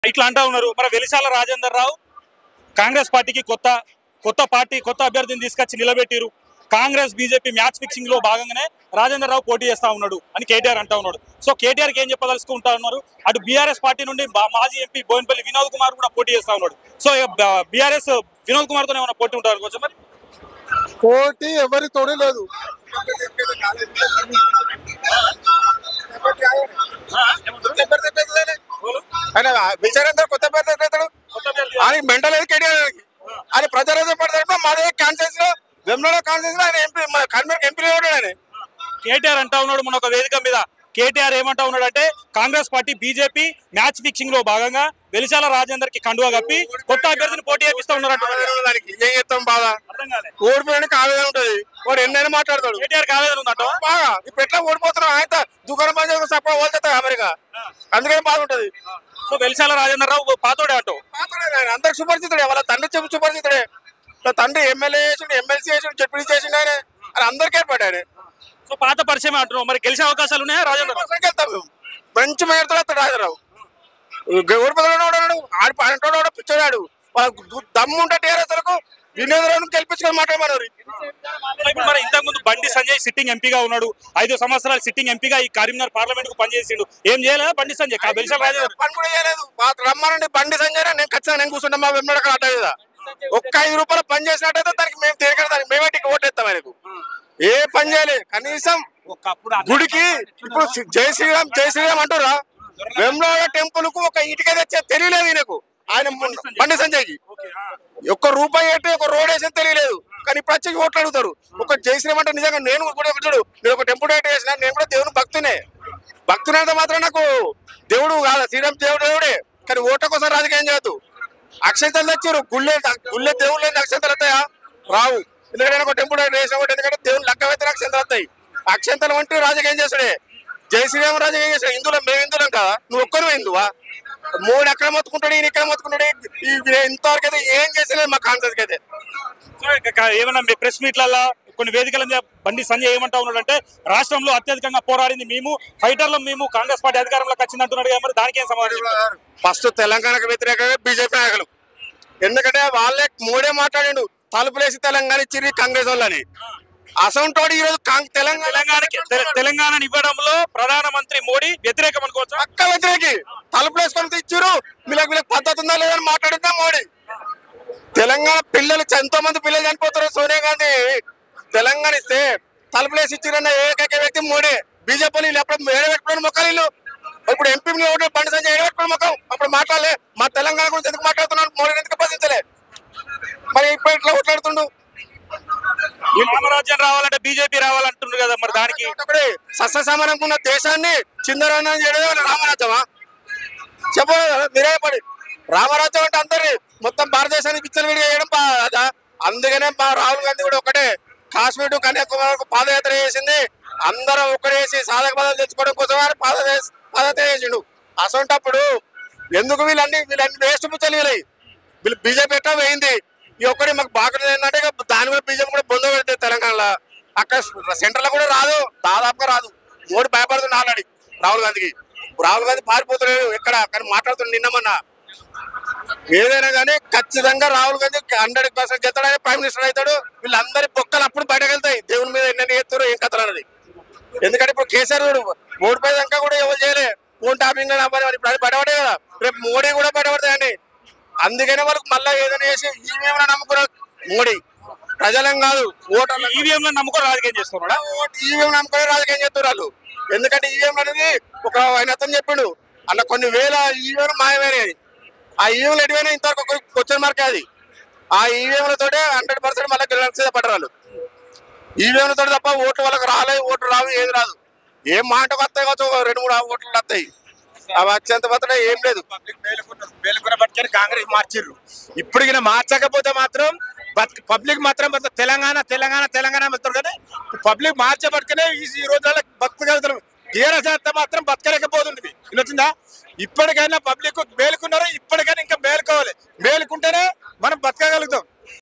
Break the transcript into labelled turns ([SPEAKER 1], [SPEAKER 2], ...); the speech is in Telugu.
[SPEAKER 1] ఇట్లా అంటా ఉన్నారు మరి వెలిశాల రాజేందర్ రావు కాంగ్రెస్ పార్టీకి కొత్త కొత్త పార్టీ కొత్త అభ్యర్థిని తీసుకొచ్చి నిలబెట్టిరు కాంగ్రెస్ బీజేపీ మ్యాచ్ ఫిక్సింగ్ లో భాగంగానే రాజేందర్ రావు పోటీ చేస్తా ఉన్నాడు అని కేటీఆర్ అంటా ఉన్నాడు సో కేటీఆర్ ఏం చెప్పదలుచుకుంటా ఉన్నారు అటు బీఆర్ఎస్ పార్టీ నుండి బా- మాజీ ఎంపీ బోయినపల్లి వినోద్ కుమార్ కూడా పోటీ చేస్తా ఉన్నాడు సో బీఆర్ఎస్ వినోద్ కుమార్ తో ఏమైనా పోటీ ఉంటారు అనుకోవచ్చు మరి
[SPEAKER 2] పోటీ ఎవరి తోడు లేదు ఆయన విచారంతో కొత్త పేరు తెస్తాడు ఆయన మెంటల్ ఏది కేటీఆర్ ఆయన ప్రజారాజ్యం పడతాడు మాదే కాన్సెన్స్ లో వెమ్నాడ కాన్సెన్స్ లో ఆయన ఎంపీ కన్వీనర్ ఎంపీ ఉన్నాడు ఆయన
[SPEAKER 1] కేటీఆర్ అంటా ఉన్నాడు మన ఒక వేదిక మీద కేటీఆర్ ఏమంటా ఉన్నాడు అంటే Congress party BJP match fixing లో భాగంగా వెలిశాల రాజేందర్ కి కండువా కప్పి కొత్త అభ్యర్థిని పోటీ చేపిస్తా ఉన్నారు అంటున్నారు
[SPEAKER 2] దానికి ఏం చేస్తాం బాధ
[SPEAKER 1] అర్థం కాలే
[SPEAKER 2] ఓడిపోయానికి ఆవేదన ఉంటది వాడు ఎన్నైనా మాట్లాడతాడు
[SPEAKER 1] కేటీఆర్ కాలేదు ఉందంట
[SPEAKER 2] బాగా ఇప్పుడు ఎట్లా ఓడిపోతున్నాం ఆయన దుకాణం పని చేసుకుని సపా ఓల్తా అమెరికా అందుకని బాధ ఉంటది
[SPEAKER 1] సో వెలిశాల రాజేందర్ రావు పాతోడే అంటావు
[SPEAKER 2] పాతోడే ఆయన అందరికి సుపరిచితుడే వాళ్ళ తండ్రి చెప్పు సుపరిచితుడే వాళ్ళ తండ్రి ఎమ్మెల్యే చేసిండు ఎమ్మెల్సీ చేసిండు చెప్పి చేసిండు ఆయన ఆయన అందరికీ ఏర్పడ్డా ఆయన
[SPEAKER 1] సో పాత పరిచయం అంటున్నావు మరి గెలిచే అవకాశాలు ఉన్నాయా రాజేందర్ రావు?
[SPEAKER 2] సంఖ్య వెళ్తాం మేము మంచి మేడతో వస్తాడు రాజరావు ఓడిపోతాడు ఆడి పాయింట్ పిచ్చోడాడు వాళ్ళ దు- దమ్ము ఉంటే టీఆర్ఎస్ వినోదరావు గెలిపించుకొని మాట్లాడమన్నారు
[SPEAKER 1] సో ఇప్పుడు మరి ఇంతకు ముందు బండి సంజయ్ సిట్టింగ్ ఎంపీగా ఉన్నాడు ఐదు సంవత్సరాలు సిట్టింగ్ ఎంపీగా ఈ కరీంనగర్ పార్లమెంట్ కు పనిచేసిండు ఏం చేయలేదా బండి సంజయ్ కా- వెలిశాల రాజేందర్
[SPEAKER 2] పని కూడా చేయలేదు మాకు రమ్మానండి బండి సంజయ్ నేను ఖచ్చితంగా నేను కూర్చుంటా మా వెమ్మడ అడ్డ మీద ఒక్క ఐదు రూపాయలు పని చేసినట్టయితే దానికి మేము తిరగడ దానికి మేమే టికెట్ ఓటేస్తాం ఆయనకు ఏ పని చేయలేదు కనీసం గుడికి ఇప్పుడు సి- జై శ్రీరామ్ జై శ్రీరామ్ అంటారా వెమ్లాడ టెంపుల్ కు ఒక ఇటుక తెచ్చే తెలియలేదు ఈయనకు ఆయన మొన్న- బండి సంజయ్కి ఒక్క రూపాయి అయితే ఒక రోడ్ వేసేది తెలియలేదు కానీ ఇప్పుడు వచ్చి ఓట్లు అడుగుతారు ఒక జై శ్రీరామ్ అంటే నిజంగా నేను కూడా ఒక చూడు నేను ఒక టెంపుల్ అయితే వేసిన నేను కూడా దేవుని భక్తునే భక్తునంత మాత్రం నాకు దేవుడు కాదు శ్రీరామ్ దేవుడు దేవుడే కానీ ఓట్ల కోసం రాజకీయం చేయొద్దు అక్షంతలు తెచ్చారు గుళ్ళే గుళ్ళే దేవుళ్ళు లేని అక్షంతలు వస్తాయా రావు ఎందుకంటే నేను ఒక టెంపుల్ వేసిన కూడా ఎందుకంటే దేవుని లెక్క అయితే అక్షంతలు వస్తాయి అక్షంతలు వంటి రాజకీయం చేస్తాడే జై శ్రీరామ్ రాజకీయం చేస్తాడు హిందువులం మేము హిందువులం కదా నువ్వు ఒక్కరు హిందువా మూడు ఎక్కడ మొత్తుకుంటాడు ఈయన ఇక్కడ మొత్తుకుంటాడు ఈ ఇంతవరకు అయితే ఏం చేసలేదు మా కాన్సెన్స్ అయితే
[SPEAKER 1] సో ఇక క- ఏమన్నా మీ ప్రెస్ మీట్లలో కొన్ని వేదికల మీద బండి సంజయ్ ఏమంటా ఉన్నాడంటే రాష్ట్రంలో అత్యధికంగా పోరాడింది మేము ఫైటర్లు మేము కాంగ్రెస్ పార్టీ అధికారంలోకి వచ్చింది అంటున్నాడు కదా, మరి దానికి ఏం సమాధానం చెప్తారు?
[SPEAKER 2] ఫస్ట్ తెలంగాణకు వ్యతిరేకంగా బీజేపీ నాయకులు ఎందుకంటే వాళ్ళే మోడే మాట్లాడిండు తలుపులేసి తెలంగాణ ఇచ్చిర్రు కాంగ్రెస్ వాళ్ళని అసంటోడు ఈ రోజు కాంగ్- తెలంగాణ
[SPEAKER 1] తెలంగాణకి తె- తెలంగాణను ఇవ్వడంలో ప్రధానమంత్రి మోడీ వ్యతిరేకం అనుకోవచ్చా
[SPEAKER 2] పక్క వ్యతిరేకి తలుపులేసుకొని ఇచ్చారు వీళ్ళకి వీళ్ళకి పద్ధతి ఉందా లేదని మాట్లాడిందా మోడీ తెలంగాణ పిల్లలు ఎంతో మంది పిల్లలు చనిపోతారు సోనియా గాంధీ తెలంగాణ ఇస్తే తలుపులేసి ఇచ్చిరన్న ఏకైక వ్యక్తి మోడీ బీజేపీ వీళ్ళు ఎప్పుడు వేరే పెట్టుకుని మొక్కలు వీళ్ళు ఇప్పుడు ఎంపీ ఓటు బండి సంజయ్ ఏడ పెట్టుకుని మొక్కం అప్పుడు మాట్లాడలే మా తెలంగాణ గురించి ఎందుకు మాట్లాడుతున్నాడు మోడీ ఎందుకు పదించలే మరి ఇప్పుడు ఇట్లా మాట్లాడుతుండు
[SPEAKER 1] ఈ రామరాజ్యం రావాలంటే బీజేపీ రావాలంటున్నారు కదా మరి దానికి
[SPEAKER 2] ఒకటి సస్యసమానంగా ఉన్న దేశాన్ని చిందరన్నం చేయడమే మన రామరాజ్యమా చెప్పు మీరే పడి రామరాజ్యం అంటే అందరి మొత్తం భారతదేశానికి పిచ్చలు విడిగా చేయడం బా- అదా? అందుకనే మా రాహుల్ గాంధీ కూడా ఒకటే కాశ్మీర్ టు కన్యాకుమారి వరకు పాదయాత్ర చేసింది అందరం ఒక్కడేసి సాధక పదాలు తెచ్చుకోవడం కోసం ఆయన పాద పాదయాత్ర చేసిండు అసంటప్పుడు ఎందుకు వీళ్ళన్ని వీళ్ళన్ని వేస్ట్ పుచ్చలు వీళ్ళవి వీళ్ళు బీజేపీ ఎట్లా పోయింది ఈ ఒక్కటి మాకు బాగా ఏంటంటే ఇక దాని కూడా బీజేపీ కూడా బొంద పెడుతుంది తెలంగాణలో అక్కడ సెంటర్ లో కూడా రాదు దాదాపుగా రాదు మోడీ భయపడుతుంది ఆల్రెడీ రాహుల్ గాంధీకి రాహుల్ గాంధీ పారిపోతున్నాడు ఎక్కడ కానీ మాట్లాడుతున్నాడు నిన్న మొన్న ఏదైనా కానీ ఖచ్చితంగా రాహుల్ గాంధీ హండ్రెడ్ పర్సెంట్ గెలుతాడని ప్రైమ్ మినిస్టర్ అవుతాడు వీళ్ళందరి బొక్కలు అప్పుడు బయటకు వెళ్తాయి దేవుని మీద ఎన్ని చేస్తారు ఏం కథలు అన్నది ఎందుకంటే ఇప్పుడు కేసీఆర్ కూడా ఓడిపోయాక కూడా ఎవరు చేయలే ఫోన్ టాపింగ్ అవ్వాలి మరి ఇప్పుడు అది బయటపడే కదా రేపు మోడీ కూడా బయటపడతాయండి అందుకనే వాళ్ళకి మళ్ళీ ఏదైనా చేసి ఈవీఎంలో నమ్ముకున్నారు మోడీ ప్రజలం కాదు ఓటర్లు
[SPEAKER 1] ఈవీఎం లో నమ్ముకొని రాజకీయం చేస్తున్నాడా
[SPEAKER 2] ఈవీఎం నమ్ముకునే రాజకీయం చేస్తారు వాళ్ళు ఎందుకంటే ఈవీఎం అనేది ఒక ఆయన అతను చెప్పిండు అలా కొన్ని వేల ఈవీఎం మాయమైనది ఆ ఈవీఎం ఎటువైనా ఇంతవరకు ఒక క్వశ్చన్ మార్క్ అది ఆ ఈవీఎంలతోటే హండ్రెడ్ పర్సెంట్ మళ్ళీ గెలిచి పడ్డారు వాళ్ళు ఈవీఎంలతో తప్ప ఓట్లు వాళ్ళకి రాలేదు ఓట్లు రావు ఏది రాదు ఏం మాటకు వస్తాయి కావచ్చు ఒక రెండు మూడు ఓట్లు వస్తాయి అవి వచ్చేంత మాత్రం ఏం లేదు
[SPEAKER 3] పబ్లిక్ మేలుకున్నారు మేలుకున్న బతికని కాంగ్రెస్ మార్చిర్రు ఇప్పుడు గిన మార్చకపోతే మాత్రం బత్- పబ్లిక్ మాత్రం మొత్తం తెలంగాణ తెలంగాణ తెలంగాణ మొత్తం కానీ పబ్లిక్ మార్చబట్టుకునే ఈ ఈ రోజుల్లో బతకగలుగుతారు టీఆర్ఎస్ అయితే మాత్రం బతకలేకపోతుంది వినొచ్చిందా ఇప్పటికైనా పబ్లిక్ మేలుకున్నారు ఇప్పటికైనా ఇంకా మేలుకోవాలి మేలుకుంటేనే మనం బతకగలుగుతాం